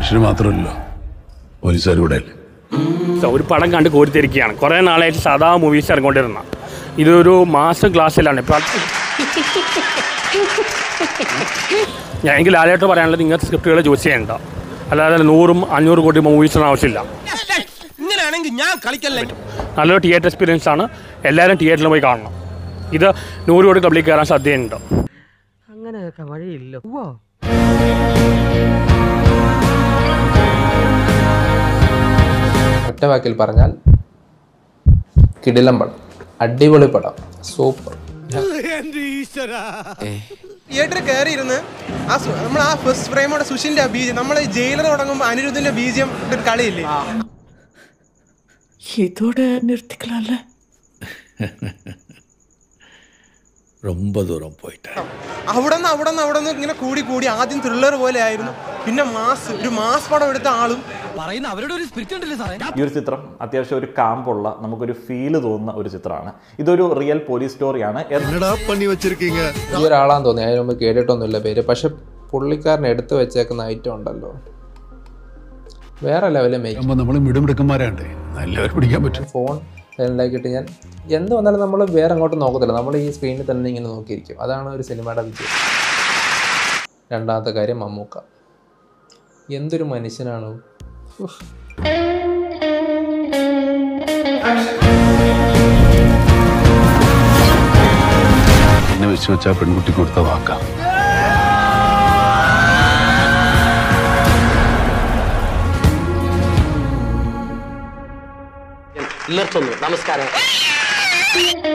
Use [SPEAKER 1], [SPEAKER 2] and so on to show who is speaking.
[SPEAKER 1] മനുഷ്യന് മാത്രമല്ലോ പോലീസുകാർ കൂടെ അല്ലേ
[SPEAKER 2] സോ, ഒരു പടം കണ്ട് കോരിത്തിരിക്കുകയാണ് കുറേ നാളായിട്ട് സാധാ മൂവീസ് ഇറങ്ങിക്കൊണ്ടിരുന്ന ഇതൊരു മാസം ക്ലാസ്സിലാണ് ഇപ്പം ഞാൻ എനിക്ക് ലാലായിട്ട് പറയാനുള്ളത് ഇങ്ങനത്തെ സ്ക്രിപ്റ്റുകൾ ചൂസ് ചെയ്യണ്ട അല്ലാതെ നൂറും അഞ്ഞൂറ് കോടി മൂവീസിന് ആവശ്യമില്ല
[SPEAKER 3] ഇങ്ങനെയാണെങ്കിൽ ഞാൻ കളിക്കല്ലേ
[SPEAKER 2] നല്ലൊരു തിയേറ്റർ എക്സ്പീരിയൻസ് ആണ് എല്ലാവരും തിയേറ്ററിൽ പോയി കാണണം ഇത് നൂറ് കോടി ക്ലബിൽ കയറാൻ സാധ്യതയുണ്ട്
[SPEAKER 4] അങ്ങനെയൊക്കെ വഴിയില്ല
[SPEAKER 5] ഒറ്റ വാക്കിൽ പറഞ്ഞാൽ കിടിലം പടം അടിപൊളി പടം സൂപ്പർ
[SPEAKER 3] തിയേറ്ററിൽ കയറിയിരുന്ന് ആ സു- നമ്മൾ ആ ഫസ്റ്റ് ഫ്രെയിമോടെ സുഷിന്റെ ആ ബീജം നമ്മൾ ജയിലർ തുടങ്ങുമ്പോൾ അനിരുദ്ധിന്റെ ബീജം ഒരു കളിയില്ലേ
[SPEAKER 4] ഇതോടെ നിർത്തിക്കലാല്ലേ
[SPEAKER 1] ரொம்ப தூரம் போயிட்டேன்
[SPEAKER 3] അവിടെ നിന്ന് അവിടെ നിന്ന് അവിടെ നിന്ന് ഇങ്ങനെ കൂടി കൂടി ആദ്യം ത്രില്ലർ പോലെ ആയിരുന്നു പിന്നെ മാസ് ഒരു മാസ് പടം എടുത്ത ആളും
[SPEAKER 6] ഈ ഒരു ചിത്രം അത്യാവശ്യം ഒരു കാമ്പുള്ള നമുക്കൊരു ഫീല് തോന്നുന്ന ഒരു ചിത്രമാണ് ഇതൊരു റിയൽ പോലീസ് സ്റ്റോറിയാണ്
[SPEAKER 5] ഈ ഒരാളാന്ന് തോന്നി അതിന് മുമ്പ് കേട്ടിട്ടൊന്നുമില്ല പേര് പക്ഷെ പുള്ളിക്കാരൻ എടുത്തു വെച്ചേക്കുന്ന ഐറ്റം ഉണ്ടല്ലോ വേറെ ലെവലിൽ മേക്ക്
[SPEAKER 1] ആകുമ്പോൾ നമ്മൾ മിടുമിടുക്കന്മാരാണ്ടേ നല്ലവരെ പിടിക്കാൻ പറ്റും
[SPEAKER 5] ഫോൺ സൈലൻ്റാക്കിയിട്ട് ഞാൻ എന്ത് വന്നാലും നമ്മൾ വേറെ അങ്ങോട്ട് നോക്കത്തില്ല നമ്മൾ ഈ സ്ക്രീനിൽ തന്നെ ഇങ്ങനെ നോക്കിയിരിക്കും അതാണ് ഒരു സിനിമയുടെ വിജയം രണ്ടാമത്തെ കാര്യം മമ്മൂക്ക എന്തൊരു മനുഷ്യനാണ് ഉഫ്.
[SPEAKER 1] എന്നെ വെച്ച് വെച്ചാൽ പെൺകുട്ടി കൊടുത്ത വാക്കാം
[SPEAKER 4] നിർത്തുന്നു നമസ്കാരം